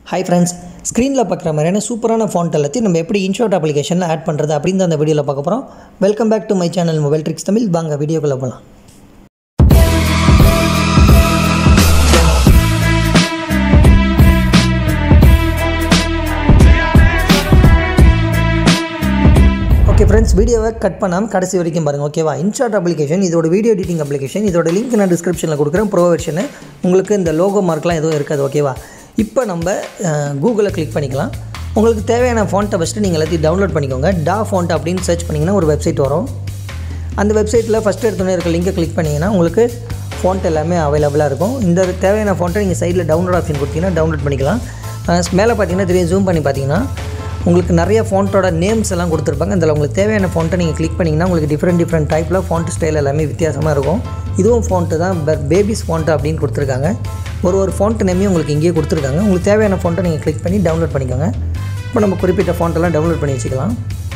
hi friends ஸ்க்ரீனில் பார்க்குற மாதிரியான சூப்பரான ஃபாண்ட் எல்லாத்தையும் நம்ம எப்படி இன்ஷாட் அப்ளிகேஷனில் ஆட் பண்ணுறது அப்படின்னு தான் அந்த வீடியோவில் பார்க்க போகிறோம் welcome back to my channel mobile tricks Tamil வாங்க வீடியோக்குள்ளே போகலாம் ஓகே ஃப்ரெண்ட்ஸ் வீடியோவை கட் பண்ணாமல் கடைசி வரைக்கும் பாருங்கள் ஓகேவா இன்ஷாட் அப்ளிகேஷன் இதோட வீடியோ எடிட்டிங் அப்ளிகேஷன் இதோட லிங்க் நான் டிஸ்கிரிப்ஷனில் கொடுக்குறேன் ப்ரோ வெர்ஷனு உங்களுக்கு இந்த லோகோ மார்க்லாம் எதுவும் இருக்காது ஓகேவா இப்போ நம்ம கூகுளில் கிளிக் பண்ணிக்கலாம் உங்களுக்கு தேவையான ஃபாண்ட்டை ஃபஸ்ட்டு நீங்கள் எல்லாத்தையும் டவுன்லோட் பண்ணிக்கோங்க டா ஃபாண்ட் அப்படின்னு சர்ச் பண்ணிங்கன்னா ஒரு வெப்சைட் வரும் அந்த வெப்சைட்டில் ஃபஸ்ட்டு எடுத்தோன்னே இருக்க லிங்கை கிளிக் பண்ணிங்கன்னா உங்களுக்கு ஃபாண்ட் எல்லாமே அவைலபிளாக இருக்கும் இந்த தேவையான ஃபாண்ட்டை நீங்கள் சைடில் டவுன்லோட் ஆப்ஷன் கொடுத்தீங்கன்னா டவுன்லோட் பண்ணிக்கலாம் அஹ் மேலே பார்த்தீங்கன்னா தெரியும் ஜூம் பண்ணி பார்த்தீங்கன்னா உங்களுக்கு நிறைய ஃபாண்ட்டோட நேம்ஸ் எல்லாம் கொடுத்துருப்பாங்க அதில் உங்களுக்கு தேவையான ஃபாண்ட்டை நீங்கள் கிளிக் பண்ணிங்கன்னா உங்களுக்கு டிஃப்ரெண்ட் டிஃப்ரெண்ட் டைப்பில் ஃபாண்ட் ஸ்டைல் எல்லாமே வித்தியாசமாக இருக்கும் இதுவும் ஃபாண்ட்டு தான் பேபிஸ் ஃபாண்ட்டு அப்படின்னு கொடுத்துருக்காங்க ஒரு ஒரு ஃபாண்ட் நேமையும் உங்களுக்கு இங்கேயே கொடுத்துருக்காங்க உங்களுக்கு தேவையான ஃபாண்ட்டை நீங்கள் கிளிக் பண்ணி டவுன்லோட் பண்ணிக்கோங்க இப்போ நம்ம குறிப்பிட்ட ஃபாண்ட்டெல்லாம் டவுன்லோட் பண்ணி வச்சுக்கலாம்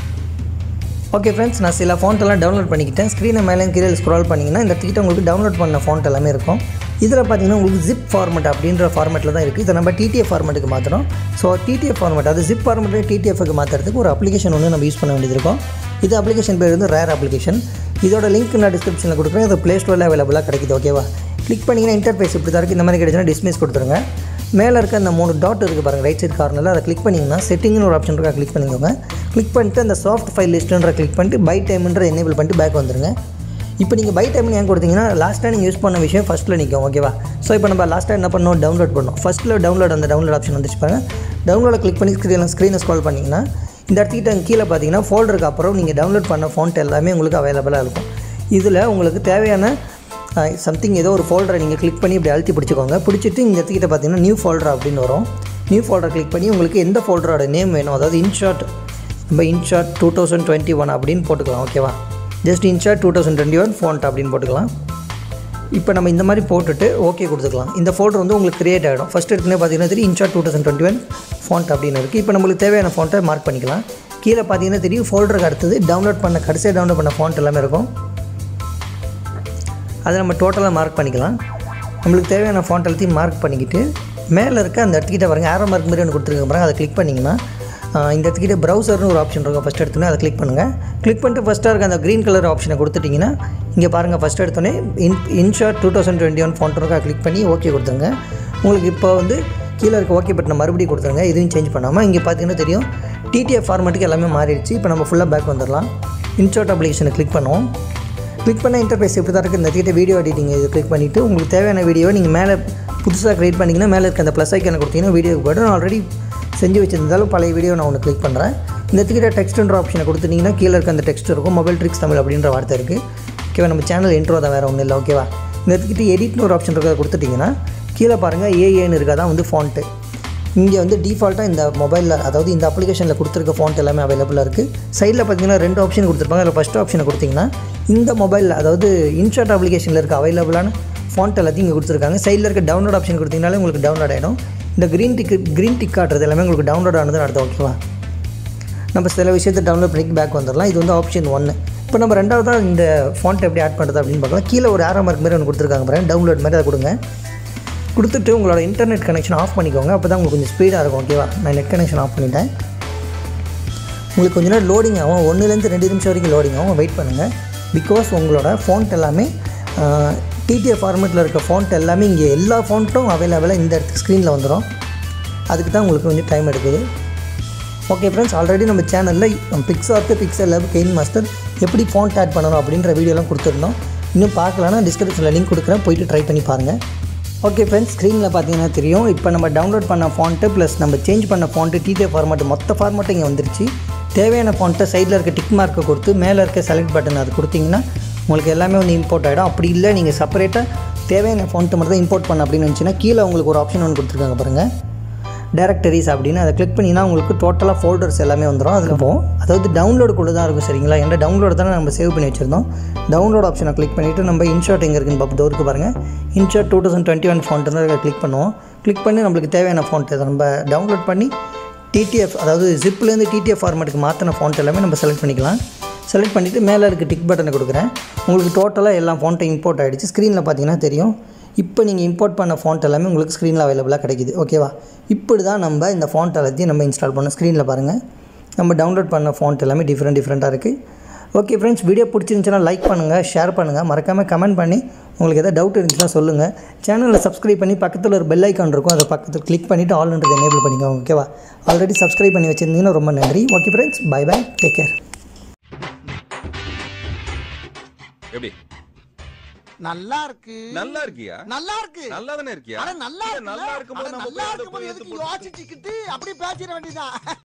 ஓகே ஃப்ரெண்ட்ஸ் நான் சில ஃபாண்ட் எல்லாம் டவுன்லோட் பண்ணிக்கிட்டேன் ஸ்க்ரீனை மேலே கீழே ஸ்க்ரால் பண்ணிங்கன்னா இந்த கிட்ட உங்களுக்கு டவுன்லோட் பண்ண ஃபாண்ட் எல்லாமே இருக்கும் இதில் பார்த்தீங்கன்னா உங்களுக்கு ஜிப் ஃபார்மெட் அப்படின்ற ஃபார்மெட்டில் தான் இருக்குது இதை நம்ம டிடிஎஃப் ஃபார்மெட்டுக்கு மாற்றணும் ஸோ டிடிஎஃப் ஃபார்மெட் அது ஜிப் ஃபார்மெட்டை டிடிஎஃப்க்கு மாற்றுறதுக்கு ஒரு அப்ளிகேஷன் ஒன்று நம்ம யூஸ் பண்ண வேண்டியது இருக்கும் இது அப்ளிகேஷன் பேர் வந்து ரேர் அப்ளிகேஷன் இதோட லிங்க் நான் டிஸ்கிரிப்ஷனில் கொடுக்குறேன் இது ப்ளே ஸ்டோரில் அவைலபிளாக கிடைக்குது ஓகேவா கிளிக் பண்ணிங்கன்னா இன்டர்ஃபேஸ் இப்படி தான் இருக்குது இந்த மாதிரி கிடைச்சுன்னா டிஸ்மிஸ் கொடுத்துருங்க மேலே இருக்க அந்த மூணு டாட் இருக்குது பாருங்கள் ரைட் சைட் கார்னரில் அதை கிளிக் பண்ணிங்கன்னா செட்டிங்னு ஒரு ஆப்ஷன் இருக்கா கிளிக் பண்ணிக்கோங்க கிளிக் பண்ணிட்டு அந்த சாஃப்ட் ஃபைல் லிஸ்ட்டுன்ற கிளிக் பண்ணிட்டு பை டைம்ன்ற எனேபிள் பண்ணிட்டு பேக் வந்துருங்க இப்போ நீங்கள் பை டைம்னு ஏன் கொடுத்தீங்கன்னா லாஸ்ட்டாக நீங்கள் யூஸ் பண்ண விஷயம் ஃபஸ்ட்டில் நிற்கும் ஓகேவா ஸோ இப்போ நம்ம லாஸ்ட்டாக என்ன பண்ணோம் டவுன்லோட் பண்ணோம் ஃபஸ்ட்டில் டவுன்லோட் அந்த டவுன்லோட் ஆப்ஷன் வந்துச்சு பாருங்க டவுன்லோட கிளிக் பண்ணி ஸ்க்ரீன் ஸ்க்ரீனை ஸ்கால் பண்ணிங்கன்னா இந்த இடத்துக்கிட்ட கீழே பார்த்தீங்கன்னா ஃபோல்டருக்கு அப்புறம் நீங்கள் டவுன்லோட் பண்ண ஃபாண்ட் எல்லாமே உங்களுக்கு அவைலபிளாக இருக்கும் இதில் உங்களுக்கு தேவையான சம்திங் ஏதோ ஒரு ஃபோல்டரை நீங்கள் கிளிக் பண்ணி இப்படி அழுத்தி பிடிச்சிக்கோங்க பிடிச்சிட்டு இந்த இடத்துக்கிட்ட பார்த்தீங்கன்னா நியூ ஃபோல்டர் அப்படின்னு வரும் நியூ ஃபோல்டர் கிளிக் பண்ணி உங்களுக்கு எந்த ஃபோல்டரோட நேம் வேணும் அதாவது இன்ஷாட் நம்ம InShot two thousand twenty one அப்படின்னு போட்டுக்கலாம் ஓகேவா just InShot two thousand twenty one font அப்படின்னு போட்டுக்கலாம் இப்போ நம்ம இந்த மாதிரி போட்டுட்டு ஓகே கொடுத்துக்கலாம் இந்த ஃபோல்டர் வந்து உங்களுக்கு கிரியேட் ஆகிடும் ஃபஸ்ட் எடுத்துனே பார்த்தீங்கன்னா தெரியும் InShot two thousand twenty one font அப்படின்னு இருக்குது இப்போ நம்மளுக்கு தேவையான ஃபாண்ட்டை மார்க் பண்ணிக்கலாம் கீழே பார்த்தீங்கன்னா தெரியும் ஃபோல்டருக்கு அடுத்தது டவுன்லோட் பண்ண கடைசியாக டவுன்லோட் பண்ண ஃபாண்ட் எல்லாமே இருக்கும் அதை நம்ம டோட்டலாக மார்க் பண்ணிக்கலாம் நம்மளுக்கு தேவையான ஃபாண்ட் எல்லாத்தையும் மார்க் பண்ணிக்கிட்டு மேலே இருக்க அந்த இடத்துக்கிட்ட பாருங்க ஆரோ மார்க் மாதிரி ஒன்று கொடுத்துருக்க பாருங்க அதை கிளிக் பண்ணிங்கன்னா ஆஹ் இந்த இடத்துக்கிட்ட ப்ரௌசர்னு ஒரு ஆப்ஷன் இருக்கும் ஃபஸ்ட் எடுத்தோன்னே அதை கிளிக் பண்ணுங்கள் கிளிக் பண்ணிட்டு ஃபஸ்ட்டாக இருக்க அந்த க்ரீன் கலர் ஆப்ஷனை கொடுத்துட்டிங்கன்னா இங்கே பாருங்கள் ஃபஸ்ட் எடுத்தோன்னே இன் InShot two thousand twenty one font இருக்கா கிளிக் பண்ணி ஓகே கொடுத்துருங்க உங்களுக்கு இப்போ வந்து கீழே இருக்க ஓகே பட்டனை மறுபடியும் கொடுத்துருங்க எதுவும் சேஞ்ச் பண்ணாமல் இங்கே பார்த்தீங்கன்னா தெரியும் டிடிஎஃப் ஃபார்மெட்டுக்கு எல்லாமே மாறிடுச்சு இப்போ நம்ம ஃபுல்லாக பேக் வந்துடலாம் இன்ஷாட் அப்ளிகேஷனை கிளிக் பண்ணுவோம் கிளிக் பண்ண இன்டர்ஃபேஸ் இப்படி தான் இருக்குது இந்த கிட்ட வீடியோ எடிட்டிங் இது கிளிக் பண்ணிவிட்டு உங்களுக்கு தேவையான வீடியோவை நீங்கள் மேலே புதுசாக க்ரியேட் பண்ணிங்கன்னா மேலே இருக்க அந்த ப்ளஸ் ஐக்கனை கொடுத்தீங்கன்னா வீடியோக்கு போய்ட்டு நான் ஆல்ரெடி செஞ்சு வச்சிருந்தாலும் பழைய வீடியோ நான் ஒன்று கிளிக் பண்ணுறேன் இந்த கிட்ட டெக்ஸ்ட்ன்ற ஆப்ஷனை கொடுத்துட்டிங்கன்னா கீழே இருக்க அந்த டெக்ஸ்ட் இருக்கும் மொபைல் ட்ரிக்ஸ் தமிழ் அப்படின்ற வார்த்தை இருக்குது ஓகேவா நம்ம சேனல் இன்ட்ரோ தான் வேறு ஒன்றும் இல்லை ஓகேவா இந்த கிட்ட எடிட்னு ஒரு ஆப்ஷன் இருக்கிறத கொடுத்துட்டிங்கன்னா கீழே பாருங்கள் ஏஏன்னு இருக்கா தான் வந்து ஃபாண்ட்டு இங்கே வந்து டிஃபால்ட்டாக இந்த மொபைலில் அதாவது இந்த அப்ளிகேஷனில் கொடுத்துருக்க ஃபாண்ட் எல்லாமே அவைலபிளாக இருக்குது சைடில் பார்த்தீங்கன்னா ரெண்டு ஆப்ஷன் கொடுத்துருப்பாங்க அதில் ஃபஸ்ட் ஆப்ஷனை கொடுத்தீங்கன்னா இந்த மொபைலில் அதாவது இன்ஷாட் அப்ளிகேஷனில் இருக்க அவைலபிளான ஃபாண்ட் எல்லாத்தையும் இங்கே கொடுத்துருக்காங்க சைடில் இருக்க டவுன்லோட் ஆப்ஷன் கொடுத்தீங்கனாலே உங்களுக்கு டவுன்லோட் ஆகிடும் இந்த க்ரீன் டிக் க்ரீன் டிக் காட்டுறது எல்லாமே உங்களுக்கு டவுன்லோட் ஆனது அர்த்தம் ஓகேவா நம்ம சில விஷயத்தை டவுன்லோட் பண்ணி பேக் வந்துடலாம் இது வந்து ஆப்ஷன் ஒன்று இப்போ நம்ம ரெண்டாவதாக இந்த ஃபாண்ட் எப்படி ஆட் பண்ணுறது அப்படின்னு பார்க்கலாம் கீழே ஒரு ஆரோ மார்க் மாதிரி ஒன்று கொடுத்துருக்காங்க பாருங்க டவுன்லோட் மாதிரி அதை கொடுங்க கொடுத்துட்டு உங்களோட இன்டர்நெட் கனெக்ஷன் ஆஃப் பண்ணிக்கோங்க அப்போ தான் உங்களுக்கு கொஞ்சம் ஸ்பீடாக இருக்கும் ஓகேவா நான் நெட் கனெக்ஷன் ஆஃப் பண்ணிட்டேன் உங்களுக்கு கொஞ்ச நேரம் லோடிங் ஆகும் ஒன்றுலேருந்து ரெண்டு நிமிஷம் வரைக்கும் லோடிங் ஆகும் வெயிட் பண்ணுங்கள் பிகாஸ் உங்களோட ஃபோன்ட் எல்லாமே டிடிஎஃப் ஃபார்மெட்டில் இருக்க ஃபோன்ட் எல்லாமே இங்கே எல்லா ஃபோன்ட்டும் அவைலபிளாக இந்த இடத்துக்கு ஸ்க்ரீனில் வந்துடும் அதுக்கு தான் உங்களுக்கு கொஞ்சம் டைம் எடுக்குது ஓகே ஃப்ரெண்ட்ஸ் ஆல்ரெடி நம்ம சேனலில் பிக்ஸார்க்கு பிக்சல் லேப் கெயின் மாஸ்டர் எப்படி ஃபோன் ஆட் பண்ணணும் அப்படின்ற வீடியோலாம் கொடுத்துருந்தோம் இன்னும் பார்க்கலன்னா டிஸ்கிரிப்ஷனில் லிங்க் கொடுக்குறேன் போயிட்டு ட்ரை பண்ணி பாருங்கள் ஓகே ஃப்ரெண்ட்ஸ் ஸ்க்ரீனில் பார்த்தீங்கன்னா தெரியும் இப்போ நம்ம டவுன்லோட் பண்ண ஃபாண்ட்டு ப்ளஸ் நம்ம சேஞ்ச் பண்ண ஃபாண்ட்டு டிடிஎஃப் ஃபார்மெட் மொத்த ஃபார்மெட்டும் இங்கே வந்துருச்சு தேவையான ஃபாண்ட்டை சைடில் இருக்க டிக் மார்க்கை கொடுத்து மேலே இருக்க செலக்ட் பட்டன் அது கொடுத்தீங்கன்னா உங்களுக்கு எல்லாமே வந்து இம்போர்ட் ஆகிடும் அப்படி இல்லை நீங்கள் செப்பரேட்டாக தேவையான ஃபாண்ட்டு மட்டும் தான் இம்போர்ட் பண்ண அப்படின்னு நினச்சின்னா கீழே உங்களுக்கு ஒரு ஆப்ஷன் ஒன்று கொடுத்துருக்காங்க பாருங்கள் டேரக்டரிஸ் அப்படின்னு அதை கிளிக் பண்ணிங்கன்னா உங்களுக்கு டோட்டலாக ஃபோல்டர்ஸ் எல்லாமே வந்துடும் அதில் போகும் அதாவது டவுன்லோடுக்குள்ளே தான் இருக்கும் சரிங்களா என்ற டவுன்லோடு தானே நம்ம சேவ் பண்ணி வச்சுருந்தோம் டவுன்லோட் ஆப்ஷனை கிளிக் பண்ணிவிட்டு நம்ம இன்ஷாட் எங்கே இருக்குன்னு பார்ப்பு டோருக்கு பாருங்கள் InShot two thousand twenty one ஃபாண்ட்டுன்னு கிளிக் பண்ணுவோம் கிளிக் பண்ணி நம்மளுக்கு தேவையான ஃபாண்ட் அதை நம்ம டவுன்லோட் பண்ணி டிடிஎஃப் அதாவது ஜிப்லேருந்து டிடிஎஃப் ஃபார்மெட்டுக்கு மாற்றின ஃபாண்ட் எல்லாமே நம்ம செலக்ட் பண்ணிக்கலாம் செலக்ட் பண்ணிவிட்டு மேலே இருக்க டிக் பட்டனை கொடுக்குறேன் உங்களுக்கு டோட்டலாக எல்லா ஃபாண்ட்டும் இம்போர்ட் ஆகிடுச்சு ஸ்க்ரீனில் பார்த்தீங்கன்னா தெரியும் இப்போ நீங்கள் இம்போர்ட் பண்ண ஃபாண்ட் எல்லாமே உங்களுக்கு ஸ்க்ரீனில் அவைலபிளாக கிடைக்குது ஓகேவா இப்படி தான் நம்ம இந்த ஃபாண்ட் எல்லாத்தையும் நம்ம இன்ஸ்டால் பண்ணோம் ஸ்க்ரீனில் பாருங்கள் நம்ம டவுன்லோட் பண்ண ஃபாண்ட் எல்லாமே டிஃப்ரெண்ட் டிஃப்ரெண்ட்டாக இருக்குது ஓகே ஃப்ரெண்ட்ஸ் வீடியோ பிடிச்சிருந்துச்சுன்னா லைக் பண்ணுங்கள் ஷேர் பண்ணுங்கள் மறக்காமல் கமெண்ட் பண்ணி உங்களுக்கு எதாவது டவுட் இருந்துச்சுன்னா சொல்லுங்கள் சேனலில் சப்ஸ்கிரைப் பண்ணி பக்கத்தில் ஒரு பெல் ஐக்கான் இருக்கும் அதை பக்கத்தில் கிளிக் பண்ணிவிட்டு ஆல்ன்றது எனேபிள் பண்ணிக்கோங்க ஓகேவா ஆல்ரெடி சப்ஸ்கிரைப் பண்ணி வச்சுருந்தீங்கன்னா ரொம்ப நன்றி okay friends bye bye take care எப்படி நல்லா இருக்கு நல்லா இருக்கியா நல்லா இருக்கு நல்லா தானே இருக்கியா அட நல்லா இல்ல, இருக்கு நல்லா இருக்கும்போது நம்ம நல்லா போய் அந்த இருக்கும்போது போய் எதுக்கு எடுத்து யோசிச்சுக்கிட்டு அப்படியே பேசிட வேண்டியதான்